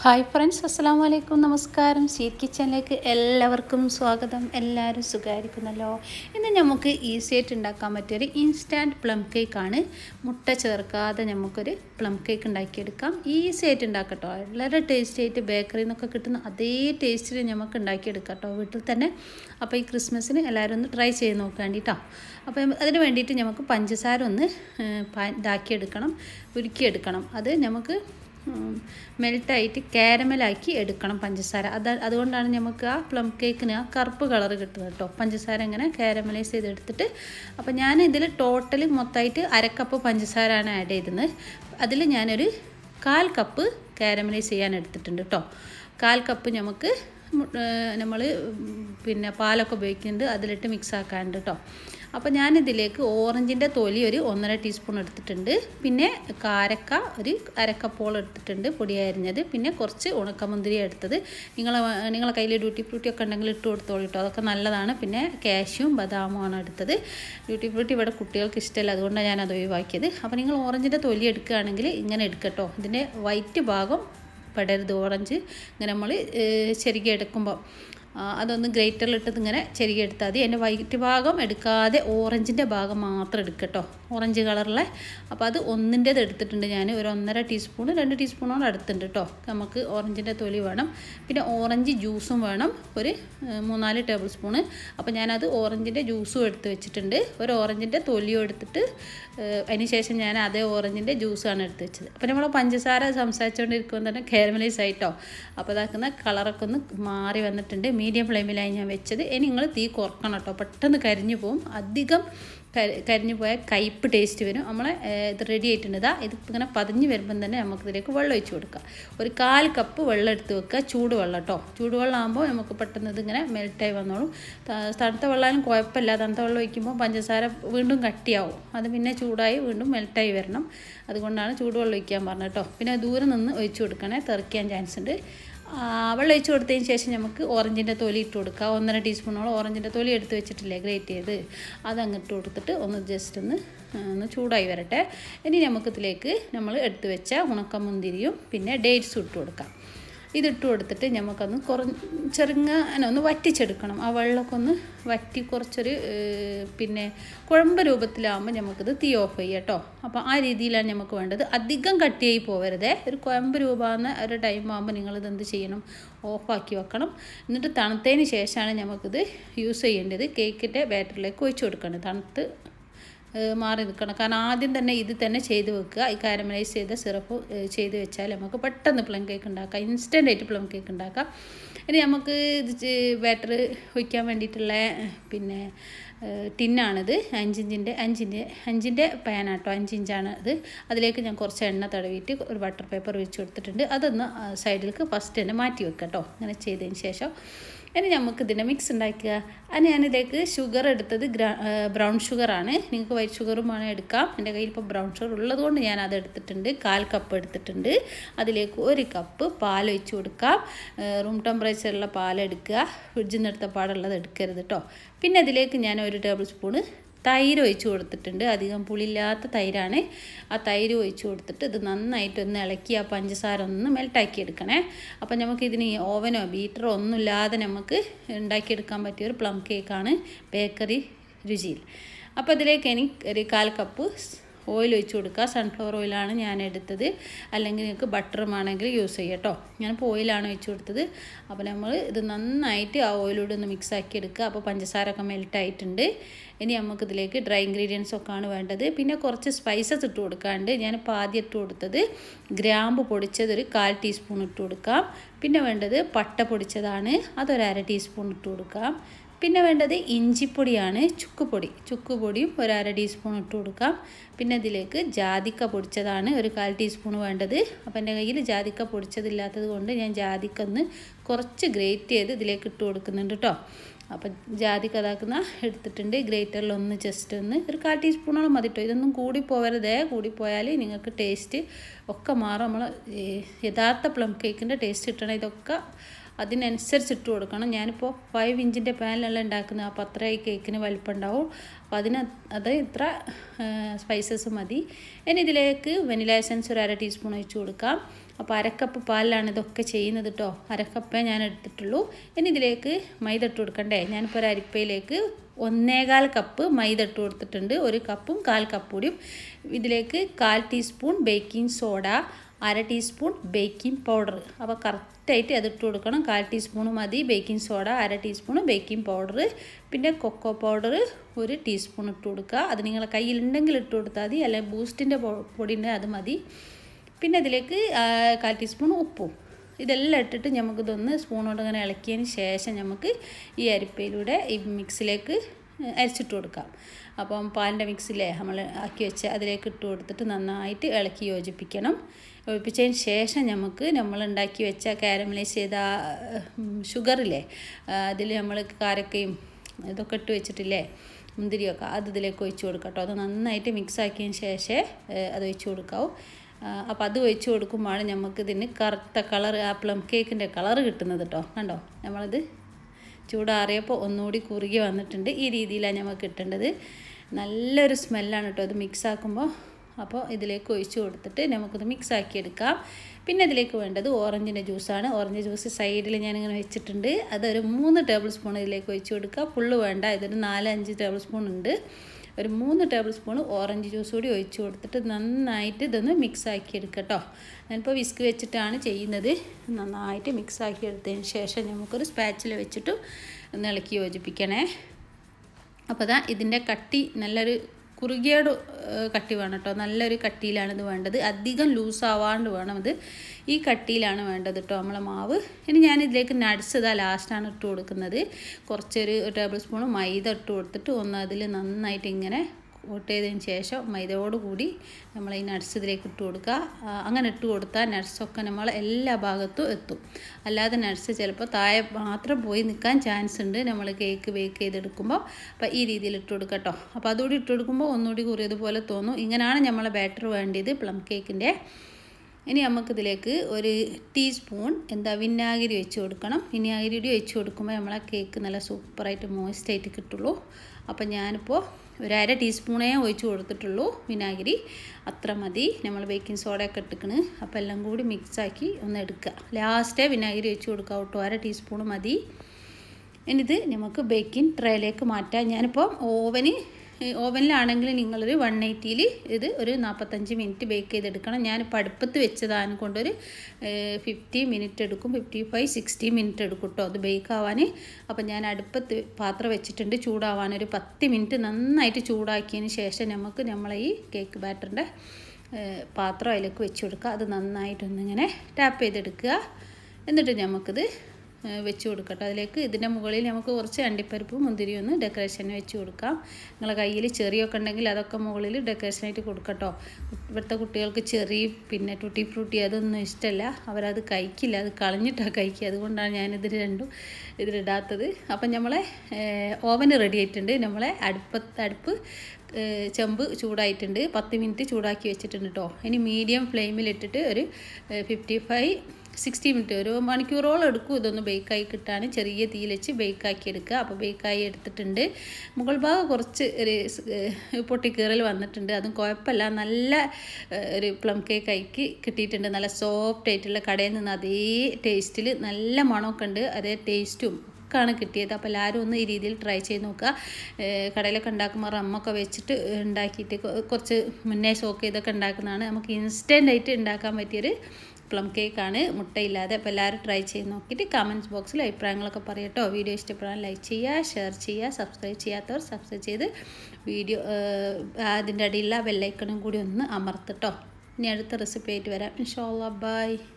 hi friends അസ്സാം വലൈക്കും നമസ്കാരം സീറ്റ് കിച്ചണിലേക്ക് എല്ലാവർക്കും സ്വാഗതം എല്ലാവരും സുഖമായിരിക്കുന്നല്ലോ ഇന്ന് നമുക്ക് ഈസി ആയിട്ട് ഉണ്ടാക്കാൻ പറ്റിയൊരു ഇൻസ്റ്റാൻറ്റ് പ്ലം കേക്കാണ് മുട്ട ചേർക്കാതെ നമുക്കൊരു പ്ലം കേക്ക് ഉണ്ടാക്കിയെടുക്കാം ഈസി ആയിട്ട് ഉണ്ടാക്കട്ടോ വളരെ ടേസ്റ്റി ആയിട്ട് ബേക്കറിയിൽ നിന്നൊക്കെ കിട്ടുന്ന അതേ ടേസ്റ്റിൽ നമുക്ക് ഉണ്ടാക്കിയെടുക്കാം കേട്ടോ വീട്ടിൽ തന്നെ അപ്പോൾ ഈ ക്രിസ്മസിന് എല്ലാവരും ഒന്ന് ട്രൈ ചെയ്ത് നോക്കാണ്ടിട്ടോ അപ്പോൾ അതിന് വേണ്ടിയിട്ട് നമുക്ക് പഞ്ചസാര ഒന്ന് ഇതാക്കിയെടുക്കണം ഉരുക്കിയെടുക്കണം അത് നമുക്ക് മെൽട്ടായിട്ട് കാരമലാക്കി എടുക്കണം പഞ്ചസാര അത് അതുകൊണ്ടാണ് നമുക്ക് ആ പ്ലം കേക്കിന് ആ കറുപ്പ് കളർ കിട്ടുന്നത് കേട്ടോ പഞ്ചസാര ഇങ്ങനെ കാരമലൈസ് ചെയ്തെടുത്തിട്ട് അപ്പോൾ ഞാൻ ഇതിൽ ടോട്ടൽ മൊത്തമായിട്ട് അരക്കപ്പ് പഞ്ചസാരയാണ് ആഡ് ചെയ്തത് അതിൽ ഞാനൊരു കാൽ കപ്പ് കാരമലൈസ് ചെയ്യാൻ എടുത്തിട്ടുണ്ട് കേട്ടോ കാൽ കപ്പ് നമുക്ക് നമ്മൾ പിന്നെ പാലൊക്കെ ഉപയോഗിക്കുന്നുണ്ട് അതിലിട്ട് മിക്സ് ആക്കാനുണ്ട് കേട്ടോ അപ്പോൾ ഞാനിതിലേക്ക് ഓറഞ്ചിൻ്റെ തൊലി ഒരു ഒന്നര ടീസ്പൂൺ എടുത്തിട്ടുണ്ട് പിന്നെ കാരക്ക ഒരു അരക്കപ്പോൾ എടുത്തിട്ടുണ്ട് പൊടി അരിഞ്ഞത് പിന്നെ കുറച്ച് ഉണക്കമുന്തിരി എടുത്തത് നിങ്ങൾ നിങ്ങളെ കയ്യിൽ ഡ്യൂട്ടി ഫ്രൂട്ടി ഒക്കെ ഉണ്ടെങ്കിൽ ഇട്ട് കൊടുത്തോളൂ കേട്ടോ അതൊക്കെ നല്ലതാണ് പിന്നെ കാഷ്യും ബദാമുമാണ് എടുത്തത് ഡ്യൂട്ടി ഫ്രൂട്ടി ഇവിടെ കുട്ടികൾക്ക് ഇഷ്ടമല്ല അതുകൊണ്ടാണ് ഞാൻ അത് ഒഴിവാക്കിയത് അപ്പോൾ നിങ്ങൾ ഓറഞ്ചിൻ്റെ തൊലി എടുക്കുകയാണെങ്കിൽ ഇങ്ങനെ എടുക്കട്ടോ ഇതിൻ്റെ വൈറ്റ് ഭാഗം പെടരുത് ഓറഞ്ച് ഇങ്ങനെ നമ്മൾ ചെറുകി എടുക്കുമ്പോൾ അതൊന്ന് ഗ്രേറ്ററിലിട്ടത് ഇങ്ങനെ ചെറുകി എടുത്താൽ മതി എൻ്റെ വൈറ്റ് ഭാഗം എടുക്കാതെ ഓറഞ്ചിൻ്റെ ഭാഗം മാത്രം എടുക്കട്ടോ ഓറഞ്ച് കളറിലെ അപ്പോൾ അത് ഒന്നിൻ്റേത് എടുത്തിട്ടുണ്ട് ഞാൻ ഒരു ഒന്നര ടീസ്പൂൺ രണ്ട് ടീസ്പൂണോട് അടുത്തുണ്ട് കേട്ടോ നമുക്ക് ഓറഞ്ചിൻ്റെ തൊലി വേണം പിന്നെ ഓറഞ്ച് ജ്യൂസും വേണം ഒരു മൂന്നാല് ടേബിൾ സ്പൂണ് അപ്പോൾ ഞാനത് ഓറഞ്ചിൻ്റെ ജ്യൂസും എടുത്ത് വെച്ചിട്ടുണ്ട് ഒരു ഓറഞ്ചിൻ്റെ തൊലിയും എടുത്തിട്ട് അതിന് ശേഷം ഞാൻ അതേ ഓറഞ്ചിൻ്റെ ജ്യൂസാണ് എടുത്ത് വെച്ചത് അപ്പോൾ നമ്മൾ പഞ്ചസാര സംസാരിച്ചുകൊണ്ടിരിക്കുമ്പോൾ തന്നെ കാരമലൈസ് ആയിട്ടോ അപ്പോൾ അതാക്കുന്ന കളറൊക്കെ ഒന്ന് മാറി വന്നിട്ടുണ്ട് മീഡിയം ഫ്ലെയിമിലായി ഞാൻ വെച്ചത് ഇനി നിങ്ങൾ തീ കുറക്കണം കേട്ടോ പെട്ടെന്ന് കരിഞ്ഞു പോകും അധികം കരിഞ്ഞു പോയാൽ കയ്പ്പ് ടേസ്റ്റ് വരും നമ്മളെ ഇത് റെഡി ആയിട്ടുണ്ട് ഇതാ ഇത് ഇങ്ങനെ പതിഞ്ഞ് വരുമ്പം തന്നെ നമുക്ക് ഇതിലേക്ക് വെള്ളം ഒഴിച്ച് കൊടുക്കാം ഒരു കാൽ കപ്പ് വെള്ളം എടുത്ത് വെക്കുക ചൂടുവെള്ളം കേട്ടോ ചൂടുവെള്ളം ആകുമ്പോൾ നമുക്ക് പെട്ടെന്ന് ഇതിങ്ങനെ മെൽറ്റായി വന്നോളും തണുത്ത വെള്ളമായാലും കുഴപ്പമില്ല തണുത്ത വെള്ളം ഒഴിക്കുമ്പോൾ പഞ്ചസാര വീണ്ടും കട്ടിയാവും അത് പിന്നെ ചൂടായി വീണ്ടും മെൽറ്റായി വരണം അതുകൊണ്ടാണ് ചൂടുവെള്ളം ഒഴിക്കാൻ പറഞ്ഞത് കേട്ടോ പിന്നെ ദൂരെ നിന്ന് ഒഴിച്ച് കൊടുക്കണേ തെറിക്കാൻ ചാൻസ് ഉണ്ട് വെള്ളം ഒഴിച്ച് കൊടുത്തതിന് ശേഷം നമുക്ക് ഓറഞ്ചിൻ്റെ തൊലി ഇട്ട് കൊടുക്കുക ഒന്നര ടീസ്പൂണോളം ഓറഞ്ചിൻ്റെ തൊലി എടുത്ത് വെച്ചിട്ടില്ലേ ഗ്രേറ്റ് ചെയ്ത് അത് അങ്ങിട്ട് കൊടുത്തിട്ട് ഒന്ന് ജസ്റ്റ് ഒന്ന് ഒന്ന് ചൂടായി വരട്ടെ ഇനി നമുക്കിതിലേക്ക് നമ്മൾ എടുത്ത് വെച്ച ഉണക്കമുന്തിരിയും പിന്നെ ഡേറ്റ്സും ഇട്ട് കൊടുക്കാം ഇതിട്ട് കൊടുത്തിട്ട് നമുക്കൊന്ന് കുറ ചെറുങ്ങനെ ഒന്ന് വറ്റിച്ചെടുക്കണം ആ വെള്ളമൊക്കെ ഒന്ന് വറ്റി കുറച്ചൊരു പിന്നെ കുഴമ്പ് രൂപത്തിലാകുമ്പോൾ നമുക്കിത് തീ ഓഫ് ചെയ്യാം കേട്ടോ അപ്പോൾ ആ രീതിയിലാണ് നമുക്ക് വേണ്ടത് അധികം കട്ടിയായി പോകരുതേ ഒരു കുഴമ്പ് രൂപമാകുന്ന ഒരു ടൈം ആകുമ്പോൾ നിങ്ങളിത് എന്ത് ചെയ്യണം ഓഫാക്കി വെക്കണം എന്നിട്ട് തണുത്തതിന് ശേഷമാണ് നമുക്കിത് യൂസ് ചെയ്യേണ്ടത് കേക്കിൻ്റെ ബാറ്ററിലേക്ക് ഒഴിച്ചു കൊടുക്കണം തണുത്ത് മാറി നിൽക്കണം കാരണം ആദ്യം തന്നെ ഇത് തന്നെ ചെയ്ത് വെക്കുക ഈ കാരമലൈസ് ചെയ്ത സിറപ്പ് ചെയ്ത് വെച്ചാൽ നമുക്ക് പെട്ടെന്ന് പ്ലം കേക്ക് ഉണ്ടാക്കാം ഇൻസ്റ്റൻ്റ് ആയിട്ട് പ്ലം കേക്ക് ഉണ്ടാക്കാം ഇനി നമുക്ക് ഇത് ബാറ്റർ ഒഴിക്കാൻ വേണ്ടിയിട്ടുള്ള പിന്നെ ടിന്നാണിത് അഞ്ചിഞ്ചിൻ്റെ അഞ്ചിൻ്റെ അഞ്ചിൻ്റെ പാനാട്ടോ അഞ്ചിഞ്ചാണ് ഇത് അതിലേക്ക് ഞാൻ കുറച്ച് എണ്ണ തടവിയിട്ട് ഒരു ബട്ടർ പേപ്പർ വെച്ച് കൊടുത്തിട്ടുണ്ട് അതൊന്ന് സൈഡിലേക്ക് ഫസ്റ്റ് തന്നെ മാറ്റി വെക്കാം കേട്ടോ അങ്ങനെ ചെയ്തതിന് ശേഷം ഇനി നമുക്ക് ഇതിൻ്റെ മിക്സ് ഉണ്ടാക്കുക അത് ഞാനിതിലേക്ക് ഷുഗർ എടുത്തത് ഗ്രാ ബ്രൗൺ ഷുഗറാണ് നിങ്ങൾക്ക് വൈറ്റ് ഷുഗറും വേണേൽ എടുക്കാം എൻ്റെ കയ്യിൽ ഇപ്പോൾ ബ്രൗൺ ഷുഗർ ഉള്ളതുകൊണ്ട് ഞാൻ അത് എടുത്തിട്ടുണ്ട് കാൽ കപ്പ് എടുത്തിട്ടുണ്ട് അതിലേക്ക് ഒരു കപ്പ് പാൽ ഒഴിച്ച് കൊടുക്കാം റൂം ടെമ്പറേച്ചറിലുള്ള പാൽ എടുക്കുക ഫ്രിഡ്ജിൽ നിന്ന് എടുത്ത പാടുള്ളത് എടുക്കരുത് കേട്ടോ പിന്നെ അതിലേക്ക് ഞാൻ ഒരു ടേബിൾ സ്പൂണ് തൈര് ഒഴിച്ച് കൊടുത്തിട്ടുണ്ട് അധികം പുളിയില്ലാത്ത തൈരാണ് ആ തൈര് ഒഴിച്ച് കൊടുത്തിട്ട് ഇത് നന്നായിട്ട് ഒന്ന് ഇളക്കി ആ പഞ്ചസാര ഒന്ന് മെൽട്ടാക്കി എടുക്കണേ അപ്പം നമുക്കിതിന് ഓവനോ ബീറ്ററോ ഒന്നുമില്ലാതെ നമുക്ക് ഉണ്ടാക്കിയെടുക്കാൻ പറ്റിയ ഒരു പ്ലം കേക്കാണ് ബേക്കറി രുചിയിൽ അപ്പോൾ ഇതിലേക്ക് എനിക്ക് ഒരു കാൽ കപ്പ് ഓയിൽ ഒഴിച്ച് കൊടുക്കുക സൺഫ്ലവർ ഓയിലാണ് ഞാൻ എടുത്തത് അല്ലെങ്കിൽ നിങ്ങൾക്ക് ബട്ടറും ആണെങ്കിൽ യൂസ് ചെയ്യാം കേട്ടോ ഞാനിപ്പോൾ ഓയിലാണ് ഒഴിച്ച് കൊടുത്തത് അപ്പോൾ നമ്മൾ ഇത് നന്നായിട്ട് ആ ഓയിലൂടെ ഒന്ന് മിക്സ് ആക്കി എടുക്കുക അപ്പോൾ പഞ്ചസാര ഒക്കെ മെൽട്ടായിട്ടുണ്ട് ഇനി നമുക്കിതിലേക്ക് ഡ്രൈ ഇൻഗ്രീഡിയൻസ് ഒക്കെ ആണ് വേണ്ടത് പിന്നെ കുറച്ച് സ്പൈസസ് ഇട്ട് കൊടുക്കാണ്ട് ഞാനിപ്പോൾ ആദ്യം ഇട്ട് കൊടുത്തത് ഗ്രാമ്പ് പൊടിച്ചത് ഒരു കാൽ ടീസ്പൂൺ ഇട്ട് കൊടുക്കാം പിന്നെ വേണ്ടത് പട്ട പൊടിച്ചതാണ് അതൊരു അര ടീസ്പൂൺ ഇട്ട് കൊടുക്കാം പിന്നെ വേണ്ടത് ഇഞ്ചിപ്പൊടിയാണ് ചുക്കുപൊടി ചുക്കുപൊടിയും ഒരു അര ടീസ്പൂൺ ഇട്ട് കൊടുക്കാം പിന്നെ ഇതിലേക്ക് ജാതിക്ക പൊടിച്ചതാണ് ഒരു കാൽ ടീസ്പൂൺ വേണ്ടത് അപ്പോൾ എൻ്റെ കയ്യിൽ ജാതിക്ക പൊടിച്ചതില്ലാത്തത് കൊണ്ട് ഞാൻ ജാതിക്ക ഒന്ന് കുറച്ച് ഗ്രേറ്റ് ചെയ്ത് ഇതിലേക്ക് ഇട്ട് കൊടുക്കുന്നുണ്ട് കേട്ടോ അപ്പം ജാതിക്ക അതാക്കുന്ന എടുത്തിട്ടുണ്ട് ഗ്രേറ്ററിൽ ഒന്ന് ജസ്റ്റ് ഒന്ന് ഒരു കാൽ ടീസ്പൂണോളം മതി കേട്ടോ ഇതൊന്നും കൂടി പോവരുതേ കൂടിപ്പോയാൽ നിങ്ങൾക്ക് ടേസ്റ്റ് ഒക്കെ മാറും നമ്മൾ യഥാർത്ഥ പ്ലം കേക്കിൻ്റെ ടേസ്റ്റ് കിട്ടണം ഇതൊക്കെ അതിനനുസരിച്ച് ഇട്ട് കൊടുക്കണം ഞാനിപ്പോൾ ഫൈവ് ഇഞ്ചിൻ്റെ പാനിലുള്ള ഉണ്ടാക്കുന്നത് അപ്പോൾ അത്ര ഈ കേക്കിന് വലിപ്പം ഉണ്ടാവും അപ്പോൾ അതിന് അത് ഇത്ര സ്പൈസസ് മതി ഇനി ഇതിലേക്ക് വെനില എസൻസ് ഒരു അര ടീസ്പൂൺ ഒഴിച്ച് കൊടുക്കാം അപ്പോൾ അരക്കപ്പ് പാലിലാണ് ഇതൊക്കെ ചെയ്യുന്നത് കേട്ടോ അരക്കപ്പേ ഞാൻ എടുത്തിട്ടുള്ളൂ ഇനി ഇതിലേക്ക് മൈദ ഇട്ട് കൊടുക്കണ്ടേ ഞാനിപ്പോൾ ഒരു അരിപ്പയിലേക്ക് ഒന്നേകാൽ കപ്പ് മൈദ ഇട്ട് കൊടുത്തിട്ടുണ്ട് ഒരു കപ്പും കാൽ കപ്പ് കൂടിയും ഇതിലേക്ക് കാൽ ടീസ്പൂൺ ബേക്കിംഗ് സോഡ അര ടീസ്പൂൺ ബേക്കിംഗ് പൗഡർ അപ്പോൾ കറക്റ്റായിട്ട് അത് ഇട്ട് കൊടുക്കണം കാൽ ടീസ്പൂൺ മതി ബേക്കിംഗ് സോഡ അര ടീസ്പൂൺ ബേക്കിംഗ് പൗഡർ പിന്നെ കൊക്കോ പൗഡർ ഒരു ടീസ്പൂൺ ഇട്ട് കൊടുക്കുക അത് നിങ്ങളെ കയ്യിലുണ്ടെങ്കിൽ ഇട്ട് കൊടുത്താൽ മതി അല്ലെങ്കിൽ ബൂസ്റ്റിൻ്റെ പൊടിൻ്റെ അത് മതി പിന്നെ ഇതിലേക്ക് കാൽ ടീസ്പൂൺ ഉപ്പും ഇതെല്ലാം ഇട്ടിട്ട് നമുക്കിതൊന്ന് സ്പൂൺ കൊണ്ട് ഇങ്ങനെ ഇളക്കിയതിന് ശേഷം നമുക്ക് ഈ അരിപ്പയിലൂടെ ഈ മിക്സിലേക്ക് അരിച്ചിട്ട് കൊടുക്കാം അപ്പം പാലിൻ്റെ മിക്സിലെ നമ്മൾ ആക്കി വെച്ച് അതിലേക്ക് ഇട്ട് കൊടുത്തിട്ട് നന്നായിട്ട് ഇളക്കി യോജിപ്പിക്കണം യോജിപ്പിച്ചതിന് ശേഷം നമുക്ക് നമ്മൾ ഉണ്ടാക്കി വെച്ച കാരമലൈസ് ചെയ്ത ഷുഗറില്ലേ അതിൽ നമ്മൾ കാരക്കയും ഇതൊക്കെ ഇട്ട് വെച്ചിട്ടില്ലേ മുന്തിരിയൊക്കെ അത് ഇതിലേക്ക് ഒഴിച്ച് കൊടുക്കാം കേട്ടോ അത് നന്നായിട്ട് മിക്സ് ആക്കിയതിന് ശേഷമേ അത് ഒഴിച്ച് കൊടുക്കാവൂ അപ്പോൾ അത് ഒഴിച്ച് കൊടുക്കുമ്പോഴാണ് നമുക്ക് ഇതിന് കറുത്ത കളർ ആ പ്ലം കേക്കിൻ്റെ കളർ കിട്ടുന്നത് കേട്ടോ കണ്ടോ നമ്മളത് ചൂടാറിയപ്പോൾ ഒന്നുകൂടി കുറുകി വന്നിട്ടുണ്ട് ഈ രീതിയിലാണ് നമുക്ക് കിട്ടേണ്ടത് നല്ലൊരു സ്മെല്ലാണ് കേട്ടോ അത് മിക്സ് ആക്കുമ്പോൾ അപ്പോൾ ഇതിലേക്ക് ഒഴിച്ച് കൊടുത്തിട്ട് നമുക്കത് മിക്സ് ആക്കി എടുക്കാം പിന്നെ ഇതിലേക്ക് വേണ്ടത് ഓറഞ്ചിൻ്റെ ജ്യൂസാണ് ഓറഞ്ച് ജ്യൂസ് സൈഡിൽ ഞാനിങ്ങനെ വെച്ചിട്ടുണ്ട് അതൊരു മൂന്ന് ടേബിൾ സ്പൂൺ ഇതിലേക്ക് ഒഴിച്ച് കൊടുക്കുക ഫുള്ള് വേണ്ട ഇതൊരു നാല് അഞ്ച് ടേബിൾ സ്പൂൺ ഉണ്ട് ഒരു മൂന്ന് ടേബിൾ സ്പൂൺ ഓറഞ്ച് ജ്യൂസ് കൂടി ഒഴിച്ച് കൊടുത്തിട്ട് നന്നായിട്ട് ഇതൊന്ന് മിക്സ് ആക്കി എടുക്കുക കേട്ടോ ഞാനിപ്പോൾ വിസ്ക് വെച്ചിട്ടാണ് ചെയ്യുന്നത് നന്നായിട്ട് മിക്സ് ആക്കി എടുത്തതിന് ശേഷം നമുക്കൊരു സ്പാച്ചിൽ വെച്ചിട്ട് ഒന്ന് ഇളക്കി യോജിപ്പിക്കണേ അപ്പോൾ അതാ ഇതിൻ്റെ കട്ടി നല്ലൊരു കുറുകിയോട് കട്ടി വേണം കേട്ടോ നല്ലൊരു കട്ടിയിലാണ് ഇത് വേണ്ടത് അധികം ലൂസ് ആവാണ്ട് വേണം ഇത് ഈ കട്ടിയിലാണ് വേണ്ടത് കേട്ടോ നമ്മളെ മാവ് ഇനി ഞാൻ ഇതിലേക്ക് നട്സ് ഇതാ ലാസ്റ്റാണ് ഇട്ട് കൊടുക്കുന്നത് കുറച്ചൊരു ടേബിൾ സ്പൂൺ മൈദ ഇട്ട് കൊടുത്തിട്ട് ഒന്ന് അതിൽ നന്നായിട്ട് ഇങ്ങനെ കോട്ട് ചെയ്തതിന് ശേഷം മൈദയോട് കൂടി നമ്മൾ ഈ നട്സ് ഇതിലേക്ക് ഇട്ട് കൊടുക്കുക അങ്ങനെ ഇട്ട് കൊടുത്താൽ നട്സൊക്കെ നമ്മൾ എല്ലാ ഭാഗത്തും എത്തും അല്ലാതെ നട്സ് ചിലപ്പോൾ താഴെ മാത്രം പോയി നിൽക്കാൻ ചാൻസ് ഉണ്ട് നമ്മൾ കേക്ക് ബേക്ക് ചെയ്തെടുക്കുമ്പോൾ അപ്പോൾ ഈ രീതിയിൽ ഇട്ട് കൊടുക്കുക കേട്ടോ അപ്പോൾ അതുകൂടി ഇട്ട് കൊടുക്കുമ്പോൾ ഒന്നുകൂടി കുറിയതുപോലെ തോന്നും ഇങ്ങനെയാണ് നമ്മളെ ബാറ്റർ വേണ്ടത് പ്ലം കേക്കിൻ്റെ ഇനി നമുക്കിതിലേക്ക് ഒരു ടീസ്പൂൺ എന്താ വിനാഗിരി വെച്ച് കൊടുക്കണം വിനാഗിരി വെച്ച് കൊടുക്കുമ്പോൾ നമ്മളെ കേക്ക് നല്ല സൂപ്പറായിട്ട് മോയിസ്റ്റായിട്ട് കിട്ടുള്ളൂ അപ്പോൾ ഞാനിപ്പോൾ ഒരു അര ടീസ്പൂണേ ഒഴിച്ച് കൊടുത്തിട്ടുള്ളൂ വിനാഗിരി അത്ര മതി നമ്മൾ ബേക്കിംഗ് സോഡയൊക്കെ ഇട്ടിക്കണ് അപ്പോൾ എല്ലാം കൂടി മിക്സാക്കി ഒന്ന് എടുക്കുക ലാസ്റ്റേ വിനാഗിരി ഒഴിച്ച് കൊടുക്കുക കേട്ടോ അര ടീസ്പൂൺ മതി ഇനിഇത് നമുക്ക് ബേക്കിംഗ് ട്രേയിലേക്ക് മാറ്റാം ഞാനിപ്പോൾ ഓവന് ഓവനിലാണെങ്കിൽ നിങ്ങളൊരു വൺ എയ്റ്റിയിൽ ഇത് ഒരു നാൽപ്പത്തഞ്ച് മിനിറ്റ് ബേക്ക് ചെയ്തെടുക്കണം ഞാനിപ്പോൾ അടുപ്പത്ത് വെച്ചതാണ് കൊണ്ടൊരു ഫിഫ്റ്റി മിനിറ്റ് എടുക്കും ഫിഫ്റ്റി ഫൈവ് സിക്സ്റ്റി മിനിറ്റ് എടുക്കും കേട്ടോ അത് ബേക്ക് ആവാൻ അപ്പോൾ ഞാൻ അടുപ്പത്ത് പാത്രം വെച്ചിട്ടുണ്ട് ചൂടാവാൻ ഒരു പത്ത് മിനിറ്റ് നന്നായിട്ട് ചൂടാക്കിയതിന് ശേഷം നമുക്ക് നമ്മളെ ഈ കേക്ക് ബാറ്ററിൻ്റെ പാത്രം അതിലേക്ക് വെച്ച് കൊടുക്കുക അത് നന്നായിട്ടൊന്നിങ്ങനെ ടാപ്പ് ചെയ്തെടുക്കുക എന്നിട്ട് നമുക്കിത് വെച്ച് കൊടുക്കട്ടെ അതിലേക്ക് ഇതിൻ്റെ മുകളിൽ നമുക്ക് കുറച്ച് അണ്ടിപ്പരിപ്പ് മുന്തിരി ഒന്ന് ഡെക്കറേഷന് വെച്ച് കൊടുക്കാം നിങ്ങളെ കയ്യിൽ ചെറിയൊക്കെ ഉണ്ടെങ്കിൽ അതൊക്കെ മുകളിൽ ഡെക്കറേഷനായിട്ട് കൊടുക്കട്ടോ ഇവിടുത്തെ കുട്ടികൾക്ക് ചെറി പിന്നെ ടൂട്ടി ഫ്രൂട്ടി അതൊന്നും ഇഷ്ടമല്ല അവരത് കഴിക്കില്ല അത് കളഞ്ഞിട്ടാണ് കഴിക്കുക അതുകൊണ്ടാണ് ഞാനിത് രണ്ടും ഇതിലിടാത്തത് അപ്പം നമ്മളെ ഓവന് റെഡി ആയിട്ടുണ്ട് നമ്മളെ അടുപ്പത്ത് അടുപ്പ് ചെമ്പ് ചൂടായിട്ടുണ്ട് പത്ത് മിനിറ്റ് ചൂടാക്കി വെച്ചിട്ടുണ്ട് കേട്ടോ ഇനി മീഡിയം ഫ്ലെയിമിലിട്ടിട്ട് ഒരു ഫിഫ്റ്റി ഫൈവ് സിക്സ്റ്റി മിനിറ്റ് ഒരു മണിക്കൂറോളം എടുക്കും ഇതൊന്ന് ബേക്കായി കിട്ടാൻ ചെറിയ തീയിൽ വെച്ച് ബേക്കാക്കി എടുക്കുക അപ്പോൾ ബേക്കായി എടുത്തിട്ടുണ്ട് മുകൾ ഭാഗം കുറച്ച് ഒരു പൊട്ടിക്കീറൽ വന്നിട്ടുണ്ട് അതും കുഴപ്പമില്ല നല്ല ഒരു പ്ലം കേക്ക് ആയിക്ക് കിട്ടിയിട്ടുണ്ട് നല്ല സോഫ്റ്റ് ആയിട്ടുള്ള കടയിൽ നിന്ന് അതേ ടേസ്റ്റിൽ നല്ല മണമൊക്കെ ഉണ്ട് അതേ ടേസ്റ്റും ആണ് കിട്ടിയത് അപ്പോൾ എല്ലാവരും ഒന്ന് ഈ രീതിയിൽ ട്രൈ ചെയ്ത് നോക്കുക കടയിലൊക്കെ ഉണ്ടാക്കുമ്പോൾ റമ്മൊക്കെ വെച്ചിട്ട് ഉണ്ടാക്കിയിട്ട് കുറച്ച് മുന്നേ ഷോക്ക് ചെയ്തൊക്കെ ഉണ്ടാക്കുന്നതാണ് നമുക്ക് ഇൻസ്റ്റൻ്റ് ആയിട്ട് ഉണ്ടാക്കാൻ പറ്റിയൊരു പ്ലം കേക്കാണ് മുട്ടയില്ലാതെ അപ്പോൾ എല്ലാവരും ട്രൈ ചെയ്ത് നോക്കിയിട്ട് കമൻറ്റ് ബോക്സിൽ അഭിപ്രായങ്ങളൊക്കെ പറയട്ടോ വീഡിയോ ഇഷ്ടപ്പെടാൻ ലൈക്ക് ചെയ്യുക ഷെയർ ചെയ്യുക സബ്സ്ക്രൈബ് ചെയ്യാത്തവർ സബ്സ്ക്രൈബ് ചെയ്ത് വീഡിയോ അതിൻ്റെ അടിയിലുള്ള ബെല്ലൈക്കണും കൂടി ഒന്ന് അമർത്തട്ടോ ഇനി അടുത്ത റെസിപ്പി ആയിട്ട് വരാം ഇൻഷാല്ലാ ബൈ